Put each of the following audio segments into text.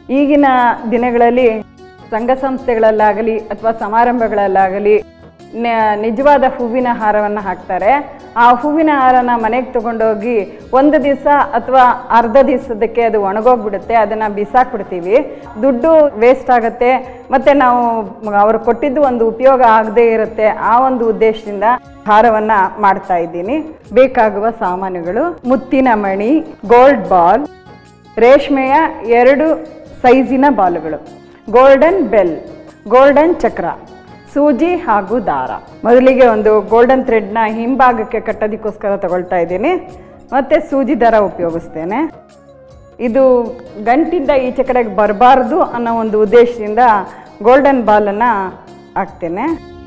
ಈಗಿನ ದಿನಗಳಲ್ಲಿ ಸಂಘ ಸಂಸ್ಥೆಗಳಲ್ಲಾಗಲಿ ಅಥವಾ ಸಮಾರಂಭಗಳಲ್ಲಾಗಲಿ ನ- ನಿಜವಾದ ಹೂವಿನ ಹಾರವನ್ನು ಹಾಕ್ತಾರೆ ಆ ಹೂವಿನ ಹಾರನ ಮನೆಗೆ ತಗೊಂಡೋಗಿ ಒಂದು ದಿವಸ ಅಥವಾ ಅರ್ಧ ದಿವಸದಕ್ಕೆ ಅದು ಒಣಗೋಗ್ಬಿಡುತ್ತೆ ಅದನ್ನು ಬಿಸಾಕ್ಬಿಡ್ತೀವಿ ದುಡ್ಡು ವೇಸ್ಟ್ ಆಗುತ್ತೆ ಮತ್ತು ನಾವು ಅವ್ರು ಕೊಟ್ಟಿದ್ದು ಒಂದು ಉಪಯೋಗ ಆಗದೇ ಇರುತ್ತೆ ಆ ಒಂದು ಉದ್ದೇಶದಿಂದ ಹಾರವನ್ನು ಮಾಡ್ತಾ ಇದ್ದೀನಿ ಬೇಕಾಗುವ ಸಾಮಾನುಗಳು ಮುತ್ತಿನ ಮಣಿ ಗೋಲ್ಡ್ ಬಾಲ್ ರೇಷ್ಮೆಯ ಎರಡು ಸೈಜಿನ ಬಾಲುಗಳು ಗೋಲ್ಡನ್ ಬೆಲ್ ಗೋಲ್ಡನ್ ಚಕ್ರ ಸೂಜಿ ಹಾಗೂ ದಾರ ಮೊದಲಿಗೆ ಒಂದು ಗೋಲ್ಡನ್ ಥ್ರೆಡ್ನ ಹಿಂಭಾಗಕ್ಕೆ ಕಟ್ಟೋದಕ್ಕೋಸ್ಕರ ತಗೊಳ್ತಾ ಇದ್ದೀನಿ ಮತ್ತು ಸೂಜಿ ದಾರ ಉಪಯೋಗಿಸ್ತೇನೆ ಇದು ಗಂಟಿಂದ ಈಚೆ ಕಡೆಗೆ ಬರಬಾರ್ದು ಅನ್ನೋ ಒಂದು ಉದ್ದೇಶದಿಂದ ಗೋಲ್ಡನ್ ಬಾಲನ್ನು ಹಾಕ್ತೇನೆ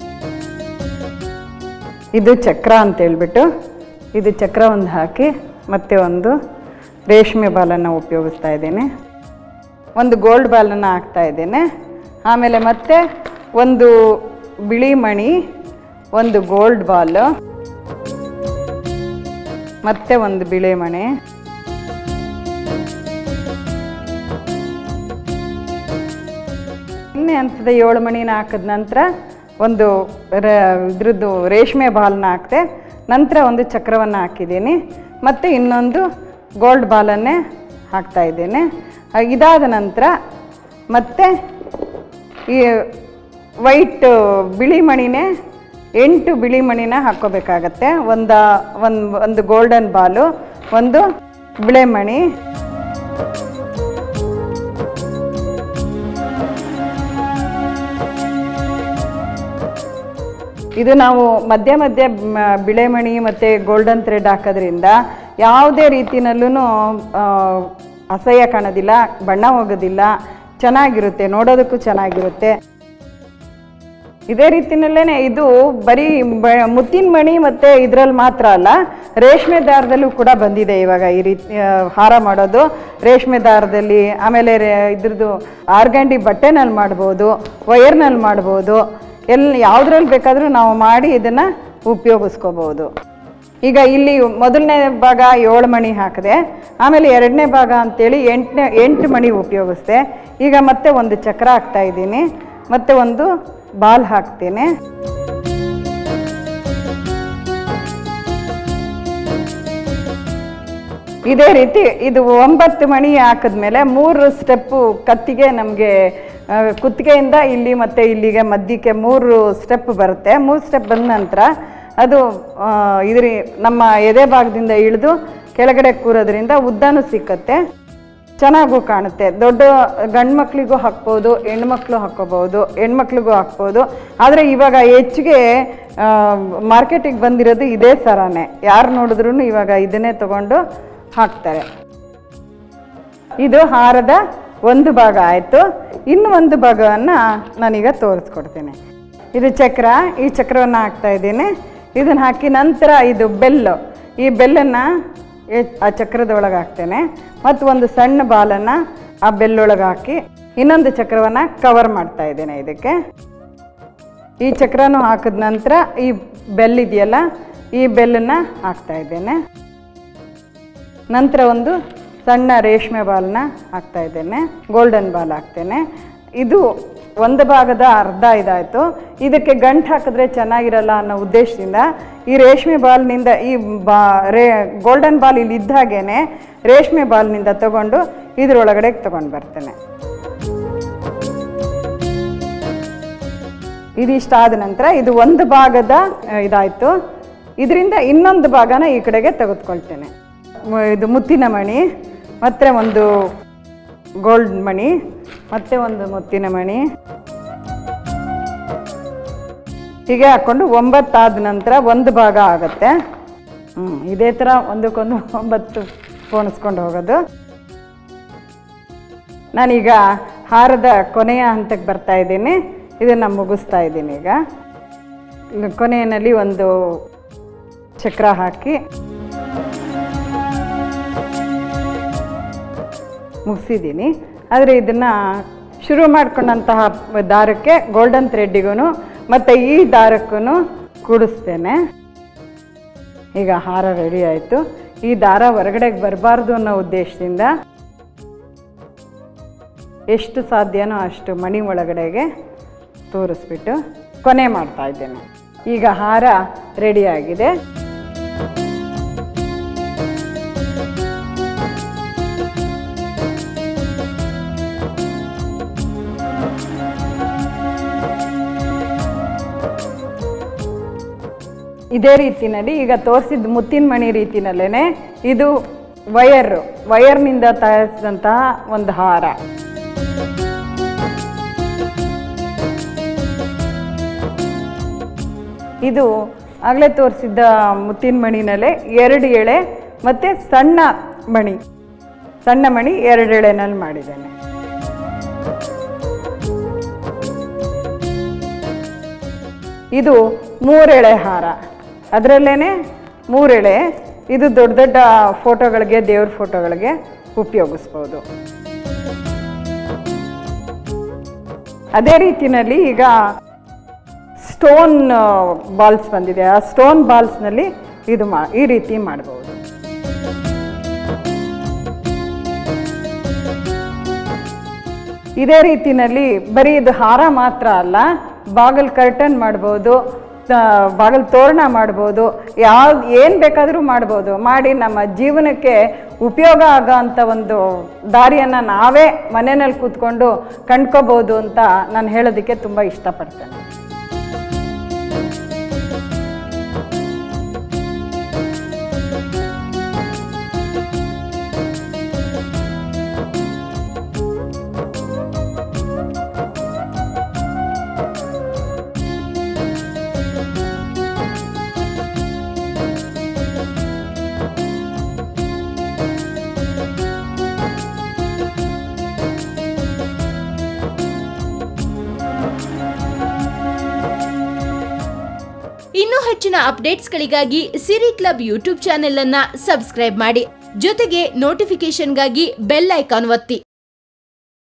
ಇದು ಚಕ್ರ ಅಂತ ಹೇಳ್ಬಿಟ್ಟು ಇದು ಚಕ್ರ ಒಂದು ಹಾಕಿ ಮತ್ತೆ ಒಂದು ರೇಷ್ಮೆ ಬಾಲನ್ನು ಉಪಯೋಗಿಸ್ತಾ ಇದ್ದೇನೆ ಒಂದು ಗೋಲ್ಡ್ ಬಾಲನ್ನು ಹಾಕ್ತಾ ಇದ್ದೇನೆ ಆಮೇಲೆ ಮತ್ತೆ ಒಂದು ಬಿಳಿ ಮಣಿ ಒಂದು ಗೋಲ್ಡ್ ಬಾಲ್ ಮತ್ತೆ ಒಂದು ಬಿಳಿ ಮಣಿ ಇನ್ನೇ ಹಂತದ ಏಳು ಮಣಿನ ಹಾಕಿದ ನಂತರ ಒಂದು ರ ಇದ್ರದ್ದು ರೇಷ್ಮೆ ಬಾಲ್ನ ಹಾಕ್ತೆ ನಂತರ ಒಂದು ಚಕ್ರವನ್ನು ಹಾಕಿದ್ದೀನಿ ಮತ್ತು ಇನ್ನೊಂದು ಗೋಲ್ಡ್ ಬಾಲನ್ನೇ ಹಾಕ್ತಾ ಇದ್ದೇನೆ ಆ, ಇದಾದ ನಂತರ ಮತ್ತೆ ಈ ವೈಟ್ ಬಿಳಿ ಮಣಿನೇ ಎಂಟು ಬಿಳಿ ಮಣಿನ ಹಾಕ್ಕೋಬೇಕಾಗತ್ತೆ ಒಂದು ಒಂದು ಒಂದು ಗೋಲ್ಡನ್ ಬಾಲು ಒಂದು ಬಿಳೆ ಮಣಿ ಇದು ನಾವು ಮಧ್ಯ ಮಧ್ಯ ಮ- ಬಿಳೆ ಮಣಿ ಮತ್ತು ಗೋಲ್ಡನ್ ಥ್ರೆಡ್ ಹಾಕೋದ್ರಿಂದ ಯಾವುದೇ ರೀತಿನಲ್ಲೂ ಅಸಹ್ಯ ಕಾಣೋದಿಲ್ಲ ಬಣ್ಣ ಹೋಗೋದಿಲ್ಲ ಚೆನ್ನಾಗಿರುತ್ತೆ ನೋಡೋದಕ್ಕೂ ಚೆನ್ನಾಗಿರುತ್ತೆ ಇದೇ ರೀತಿನಲ್ಲೇ ಇದು ಬರೀ ಬ- ಮುತ್ತಿನ ಮಣಿ ಮತ್ತು ಇದರಲ್ಲಿ ಮಾತ್ರ ಅಲ್ಲ ರೇಷ್ಮೆ ದಾರದಲ್ಲೂ ಕೂಡ ಬಂದಿದೆ ಇವಾಗ ಈ ರೀತಿ ಆ, ಹಾರ ಮಾಡೋದು ರೇಷ್ಮೆ ದಾರದಲ್ಲಿ ಆಮೇಲೆ ರೇ ಇದ್ರದ್ದು ಆರ್ಗಂಡಿ ಬಟ್ಟೆನಲ್ಲಿ ಮಾಡ್ಬೋದು ವಯರ್ನಲ್ಲಿ ಮಾಡ್ಬೋದು ಎಲ್ಲಿ ಯಾವುದ್ರಲ್ಲಿ ಬೇಕಾದರೂ ನಾವು ಮಾಡಿ ಇದನ್ನು ಉಪಯೋಗಿಸ್ಕೋಬೋದು ಈಗ ಇಲ್ಲಿ ಮೊದಲನೇ ಭಾಗ ಏಳು ಮಣಿ ಹಾಕಿದೆ ಆಮೇಲೆ ಎರಡನೇ ಭಾಗ ಅಂತೇಳಿ ಎಂಟನೇ ಎಂಟು ಮಣಿ ಉಪಯೋಗಿಸ್ದೆ ಈಗ ಮತ್ತೆ ಒಂದು ಚಕ್ರ ಹಾಕ್ತಾ ಇದ್ದೀನಿ ಮತ್ತೆ ಒಂದು ಬಾಲ್ ಹಾಕ್ತೇನೆ ಇದೇ ರೀತಿ ಇದು ಒಂಬತ್ತು ಮಣಿ ಹಾಕಿದ್ಮೇಲೆ ಮೂರು ಸ್ಟೆಪ್ಪು ಕತ್ತಿಗೆ ನಮಗೆ ಕುತ್ತಿಗೆಯಿಂದ ಇಲ್ಲಿ ಮತ್ತು ಇಲ್ಲಿಗೆ ಮಧ್ಯಕ್ಕೆ ಮೂರು ಸ್ಟೆಪ್ ಬರುತ್ತೆ ಮೂರು ಸ್ಟೆಪ್ ಬಂದ ನಂತರ ಅದು ಆ, ಇದ್ರ ನಮ್ಮ ಎದೆ ಭಾಗದಿಂದ ಇಳಿದು ಕೆಳಗಡೆ ಕೂರೋದ್ರಿಂದ ಉದ್ದನೂ ಸಿಕ್ಕತ್ತೆ ಚೆನ್ನಾಗೂ ಕಾಣುತ್ತೆ ದೊಡ್ಡ ಗಂಡು ಮಕ್ಳಿಗೂ ಹಾಕ್ಬೋದು ಹೆಣ್ಮಕ್ಳು ಹಾಕ್ಕೋಬೋದು ಹೆಣ್ಮಕ್ಳಿಗೂ ಹಾಕ್ಬೋದು ಆದರೆ ಇವಾಗ ಹೆಚ್ಚಿಗೆ ಮಾರ್ಕೆಟಿಗೆ ಬಂದಿರೋದು ಇದೇ ಸರಾನೆ ಯಾರು ನೋಡಿದ್ರೂ ಇವಾಗ ಇದನ್ನೇ ತಗೊಂಡು ಹಾಕ್ತಾರೆ ಇದು ಹಾರದ ಒಂದು ಭಾಗ ಆಯಿತು ಇನ್ನು ಒಂದು ಭಾಗವನ್ನು ನಾನೀಗ ತೋರಿಸ್ಕೊಡ್ತೇನೆ ಇದು ಚಕ್ರ ಈ ಚಕ್ರವನ್ನು ಹಾಕ್ತಾ ಇದ್ದೀನಿ ಇದನ್ನು ಹಾಕಿ ನಂತರ ಇದು ಬೆಲ್ಲು ಈ ಬೆಲ್ಲನ್ನು ಆ ಚಕ್ರದ ಒಳಗೆ ಹಾಕ್ತೇನೆ ಮತ್ತು ಒಂದು ಸಣ್ಣ ಬಾಲನ್ನು ಆ ಬೆಲ್ಲೊಳಗೆ ಹಾಕಿ ಇನ್ನೊಂದು ಚಕ್ರವನ್ನು ಕವರ್ ಮಾಡ್ತಾ ಇದ್ದೇನೆ ಇದಕ್ಕೆ ಈ ಚಕ್ರನೂ ಹಾಕಿದ ನಂತರ ಈ ಬೆಲ್ ಇದೆಯಲ್ಲ ಈ ಬೆಲ್ಲನ್ನು ಹಾಕ್ತಾ ಇದ್ದೇನೆ ನಂತರ ಒಂದು ಸಣ್ಣ ರೇಷ್ಮೆ ಬಾಲ್ನ ಹಾಕ್ತಾ ಇದ್ದೇನೆ ಗೋಲ್ಡನ್ ಬಾಲ್ ಹಾಕ್ತೇನೆ ಇದು ಒಂದು ಭಾಗದ ಅರ್ಧ ಇದಾಯಿತು ಇದಕ್ಕೆ ಗಂಟು ಹಾಕಿದ್ರೆ ಚೆನ್ನಾಗಿರಲ್ಲ ಅನ್ನೋ ಉದ್ದೇಶದಿಂದ ಈ ರೇಷ್ಮೆ ಬಾಲ್ನಿಂದ ಈ ಬಾ ರೇ ಗೋಲ್ಡನ್ ಬಾಲ್ ಇಲ್ಲಿ ಇದ್ದ ಹಾಗೇನೆ ರೇಷ್ಮೆ ಬಾಲ್ನಿಂದ ತಗೊಂಡು ಇದ್ರೊಳಗಡೆ ತಗೊಂಡು ಬರ್ತೇನೆ ಇದಿಷ್ಟಾದ ನಂತರ ಇದು ಒಂದು ಭಾಗದ ಆ, ಇದಾಯಿತು ಇದರಿಂದ ಇನ್ನೊಂದು ಭಾಗನ ಈ ಕಡೆಗೆ ತೆಗೆದುಕೊಳ್ತೇನೆ ಮ- ಇದು ಮುತ್ತಿನ ಮಣಿ ಮತ್ತೆ ಒಂದು ಗೋಲ್ಡ್ ಮಣಿ ಮತ್ತೆ ಒಂದು ಮುತ್ತಿನ ಮಣಿ ಹೀಗೆ ಹಾಕ್ಕೊಂಡು ಒಂಬತ್ತಾದ ನಂತರ ಒಂದು ಭಾಗ ಆಗುತ್ತೆ ಹ್ಞೂ ಇದೇ ಥರ ಒಂದಕ್ಕೊಂದು ಒಂಬತ್ತು ಪೋಣಿಸ್ಕೊಂಡು ಹೋಗೋದು ನಾನೀಗ ಹಾರದ ಕೊನೆಯ ಹಂತಕ್ಕೆ ಬರ್ತಾ ಇದ್ದೀನಿ ಇದನ್ನು ಮುಗಿಸ್ತಾ ಇದ್ದೀನಿ ಈಗ ಇಲ್ಲಿ ಕೊನೆಯಲ್ಲಿ ಒಂದು ಚಕ್ರ ಹಾಕಿ ಮುಗಿಸಿದ್ದೀನಿ ಆದರೆ ಇದನ್ನು ಶುರು ಮಾಡ್ಕೊಂಡಂತಹ ದಾರಕ್ಕೆ ಗೋಲ್ಡನ್ ಥ್ರೆಡ್ಡಿಗೂ ಮತ್ತು ಈ ದಾರಕ್ಕೂ ಕೂಡಿಸ್ತೇನೆ ಈಗ ಹಾರ ರೆಡಿ ಆಯಿತು ಈ ದಾರ ಹೊರಗಡೆಗೆ ಬರಬಾರ್ದು ಅನ್ನೋ ಉದ್ದೇಶದಿಂದ ಎಷ್ಟು ಸಾಧ್ಯನೋ ಅಷ್ಟು ಮಣಿ ಒಳಗಡೆಗೆ ತೋರಿಸ್ಬಿಟ್ಟು ಕೊನೆ ಮಾಡ್ತಾ ಇದ್ದೇನೆ ಈಗ ಹಾರ ರೆಡಿಯಾಗಿದೆ ಇದೇ ರೀತಿನಲ್ಲಿ ಈಗ ತೋರಿಸಿದ ಮುತ್ತಿನ ಮಣಿ ರೀತಿನಲ್ಲೇ ಇದು ವಯರ್ ವಯರ್ನಿಂದ ತಯಾರಿಸಿದಂತಹ ಒಂದು ಹಾರ ಇದು ಆಗಲೇ ತೋರಿಸಿದ್ದ ಮುತ್ತಿನ ಮಣಿನಲ್ಲೇ ಎರಡು ಎಳೆ ಮತ್ತು ಸಣ್ಣ ಮಣಿ ಸಣ್ಣ ಮಣಿ ಎರಡು ಎಳೆನಲ್ಲಿ ಮಾಡಿದ್ದೇನೆ ಇದು ಮೂರೆಳೆ ಹಾರ ಅದರಲ್ಲೇ ಮೂರೆಳೆ ಇದು ದೊಡ್ಡ ದೊಡ್ಡ ಫೋಟೋಗಳಿಗೆ ದೇವ್ರ ಫೋಟೋಗಳಿಗೆ ಉಪಯೋಗಿಸ್ಬೋದು ಅದೇ ರೀತಿನಲ್ಲಿ ಈಗ ಸ್ಟೋನ್ ಬಾಲ್ಸ್ ಬಂದಿದೆ ಆ ಸ್ಟೋನ್ ಬಾಲ್ಸ್ನಲ್ಲಿ ಇದು ಮಾ ಈ ರೀತಿ ಮಾಡ್ಬೋದು ಇದೇ ರೀತಿನಲ್ಲಿ ಬರೀ ಇದು ಹಾರ ಮಾತ್ರ ಅಲ್ಲ ಬಾಗಲ್ ಕರ್ಟನ್ ಮಾಡ್ಬೋದು ಆ, ಬಾಗಲ್ ತೋರಣ ಮಾಡ್ಬೋದು ಯಾವ್ದು ಏನು ಬೇಕಾದರೂ ಮಾಡ್ಬೋದು ಮಾಡಿ ನಮ್ಮ ಜೀವನಕ್ಕೆ ಉಪಯೋಗ ಆಗೋ ಅಂಥ ಒಂದು ದಾರಿಯನ್ನು ನಾವೇ ಮನೆಯಲ್ಲಿ ಕೂತ್ಕೊಂಡು ಕಂಡ್ಕೋಬೋದು ಅಂತ ನಾನು ಹೇಳೋದಕ್ಕೆ ತುಂಬ ಇಷ್ಟಪಡ್ತೇನೆ ಇನ್ನೂ ಹೆಚ್ಚಿನ ಅಪ್ಡೇಟ್ಸ್ಗಳಿಗಾಗಿ ಸಿರಿ ಕ್ಲಬ್ ಯೂಟ್ಯೂಬ್ ಚಾನೆಲ್ ಅನ್ನ ಸಬ್ಸ್ಕ್ರೈಬ್ ಮಾಡಿ ಜೊತೆಗೆ ನೋಟಿಫಿಕೇಶನ್ಗಾಗಿ ಬೆಲ್ ಐಕಾನ್ ಒತ್ತಿ